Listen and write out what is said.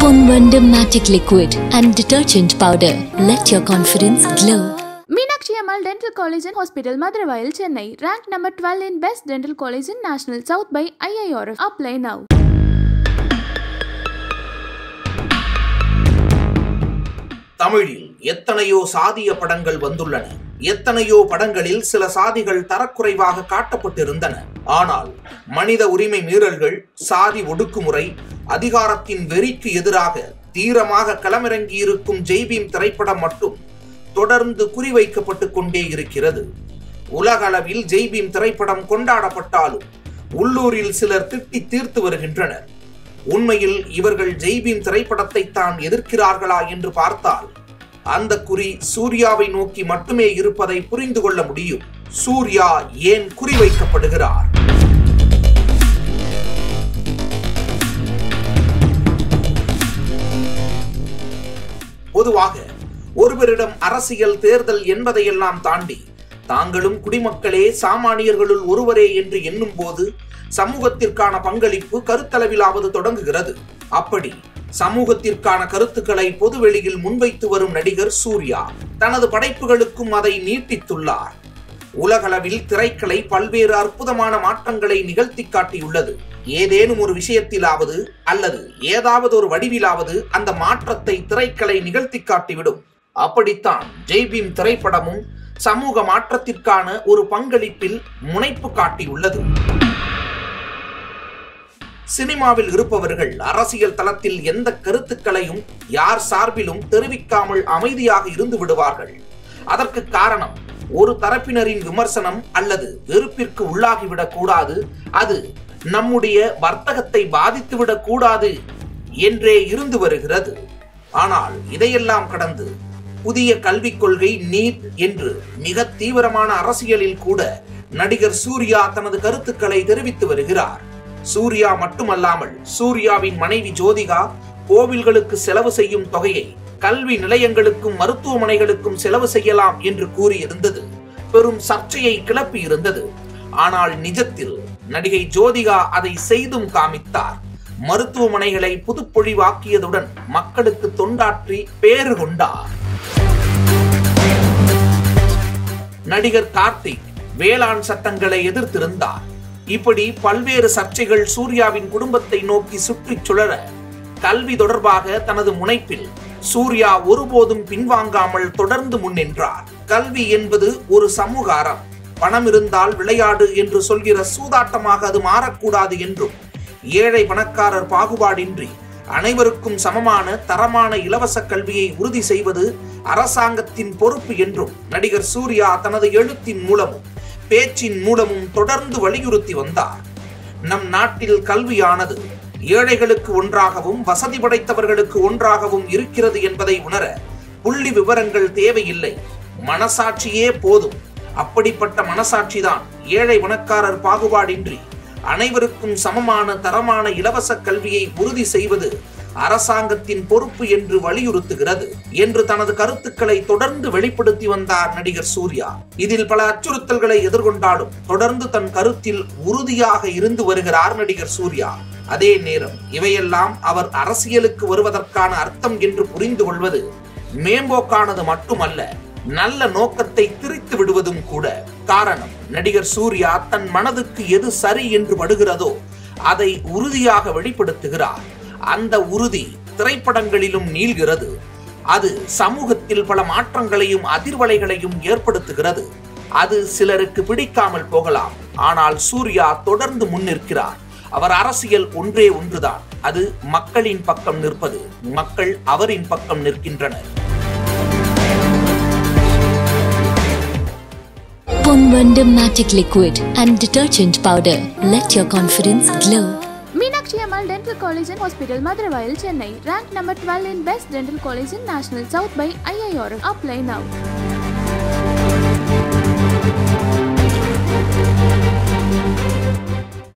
Ponvandam Matic Liquid and Detergent Powder. Let your confidence glow. Meenakshi Ammal Dental College and Hospital, Madurai, Chennai. Ranked number 12 in Best Dental College in National South by IIRF. Apply now. தமிழில் எத்தனையோ சாதிய படங்கள் வந்துள்ளன எத்தனையோ படங்களில் சில சாதிகள் தரக்குறைவாக காட்டப்பட்டிருந்தன ஆனால் மனித உரிமை மீறல்கள் சாதி ஒடுக்குமுறை அதிகாரத்தின் வெறிக்கு எதிராக தீரமாக களமிறங்கி இருக்கும் ஜெய்பீம் திரைப்படம் மட்டும் தொடர்ந்து குறிவைக்கப்பட்டு கொண்டே இருக்கிறது உலகளவில் ஜெய்பீம் திரைப்படம் கொண்டாடப்பட்டாலும் உள்ளூரில் சிலர் திட்டி தீர்த்து வருகின்றனர் உண்மையில் இவர்கள் ஜெய்பீம் திரைப்படத்தை தான் எதிர்க்கிறார்களா என்று பார்த்தால் அந்த குறி சூர்யாவை நோக்கி மட்டுமே இருப்பதை புரிந்து கொள்ள முடியும் சூர்யா ஏன் குறிவைக்கப்படுகிறார் பொதுவாக ஒருவரிடம் அரசியல் தேர்தல் என்பதையெல்லாம் தாண்டி தாங்களும் குடிமக்களே சாமானியர்களுள் ஒருவரே என்று எண்ணும் போது சமூகத்திற்கான பங்களிப்பு கருத்தளவிலாவது தொடங்குகிறது அப்படி சமூகத்திற்கான கருத்துக்களை பொதுவெளியில் முன்வைத்து வரும் நடிகர் சூர்யா தனது படைப்புகளுக்கும் அதை நீட்டித்துள்ளார் உலகளவில் திரைக்கலை பல்வேறு அற்புதமான மாற்றங்களை நிகழ்த்தி காட்டியுள்ளது ஏதேனும் ஒரு விஷயத்திலாவது அல்லது ஏதாவது ஒரு வடிவிலாவது அந்த மாற்றத்தை திரைக்கலை நிகழ்த்தி காட்டிவிடும் அப்படித்தான் ஜெய்பீம் திரைப்படமும் சமூக மாற்றத்திற்கான ஒரு பங்களிப்பில் முனைப்பு காட்டியுள்ளது சினிமாவில் இருப்பவர்கள் அரசியல் தளத்தில் எந்த கருத்துக்களையும் யார் சார்பிலும் தெரிவிக்காமல் அமைதியாக இருந்து விடுவார்கள் அதற்கு காரணம் ஒரு தரப்பினரின் விமர்சனம் அல்லது வெறுப்பிற்கு உள்ளாகிவிடக் கூடாது அது நம்முடைய வர்த்தகத்தை பாதித்துவிடக் கூடாது என்றே இருந்து வருகிறது ஆனால் இதையெல்லாம் கடந்து புதிய கல்விக் கொள்கை நீட் என்று மிக தீவிரமான அரசியலில் கூட நடிகர் சூர்யா தனது கருத்துக்களை தெரிவித்து வருகிறார் சூர்யா மட்டுமல்லாமல் சூர்யாவின் மனைவி ஜோதிகா கோவில்களுக்கு செலவு செய்யும் தொகையை கல்வி நிலையங்களுக்கும் மருத்துவமனைகளுக்கும் செலவு செய்யலாம் என்று கூறியிருந்தது பெரும் சர்ச்சையை கிளப்பி இருந்தது ஆனால் நிஜத்தில் நடிகை ஜோதிகா அதை செய்தும் காமித்தார் மருத்துவமனைகளை புதுப்பொழிவாக்கியதுடன் மக்களுக்கு தொண்டாற்றி பேறு கொண்டார் நடிகர் கார்த்திக் வேளாண் சட்டங்களை எதிர்த்திருந்தார் இப்படி பல்வேறு சர்ச்சைகள் சூர்யாவின் குடும்பத்தை நோக்கி சுற்றிச் சுழற கல்வி தொடர்பாக தனது முனைப்பில் சூர்யா ஒருபோதும் பின்வாங்காமல் தொடர்ந்து முன்னின்றார் கல்வி என்பது ஒரு சமூக அறம் பணம் இருந்தால் விளையாடு என்று சொல்கிற சூதாட்டமாக அது மாறக்கூடாது என்றும் ஏழை பணக்காரர் பாகுபாடின்றி அனைவருக்கும் சமமான தரமான இலவச கல்வியை உறுதி செய்வது அரசாங்கத்தின் பொறுப்பு என்றும் நடிகர் சூர்யா தனது எழுத்தின் மூலமும் பேச்சின் மூலமும் தொடர்ந்து வலியுறுத்தி வந்தார் நம் நாட்டில் கல்வியானது ஏழைகளுக்கு ஒன்றாகவும் வசதி படைத்தவர்களுக்கு ஒன்றாகவும் இருக்கிறது என்பதை உணர புள்ளி விவரங்கள் தேவையில்லை மனசாட்சியே போதும் அப்படிப்பட்ட மனசாட்சிதான் ஏழை பணக்காரர் பாகுபாடின்றி அனைவருக்கும் சமமான தரமான இலவச கல்வியை உறுதி செய்வது அரசாங்கத்தின் பொறுப்பு என்று வலியுறுத்துகிறது என்று தனது கருத்துக்களை தொடர்ந்து வெளிப்படுத்தி வந்தார் நடிகர் சூர்யா இதில் பல அச்சுறுத்தல்களை எதிர்கொண்டாலும் தொடர்ந்து தன் கருத்தில் உறுதியாக இருந்து வருகிறார் நடிகர் சூர்யா அதே நேரம் இவையெல்லாம் அவர் அரசியலுக்கு வருவதற்கான அர்த்தம் என்று புரிந்து கொள்வது மேம்போக்கானது மட்டுமல்ல நல்ல நோக்கத்தை திரித்து விடுவதும் கூட காரணம் நடிகர் சூர்யா தன் மனதுக்கு எது சரி என்று படுகிறதோ அதை உறுதியாக வெளிப்படுத்துகிறார் அந்த உறுதி திரைப்படங்களிலும் நீள்கிறது அது சமூகத்தில் பல மாற்றங்களையும் அதிர்வலைகளையும் ஏற்படுத்துகிறது அது சிலருக்கு பிடிக்காமல் போகலாம் ஆனால் சூர்யா தொடர்ந்து முன்னிற்கிறார் அவர் அரசியல் ஒன்றே ஒன்றுதான் அது மக்களின் பக்கம் நிற்பது மக்கள் அவரின் பக்கம் நிற்கின்றனர் Ponvandam Matic Liquid and Detergent Powder. Let your confidence glow. Meenakshi Ammal Dental College and Hospital, Madurai, Chennai. Ranked number 12 in Best Dental College in National South by IIRF. Apply now.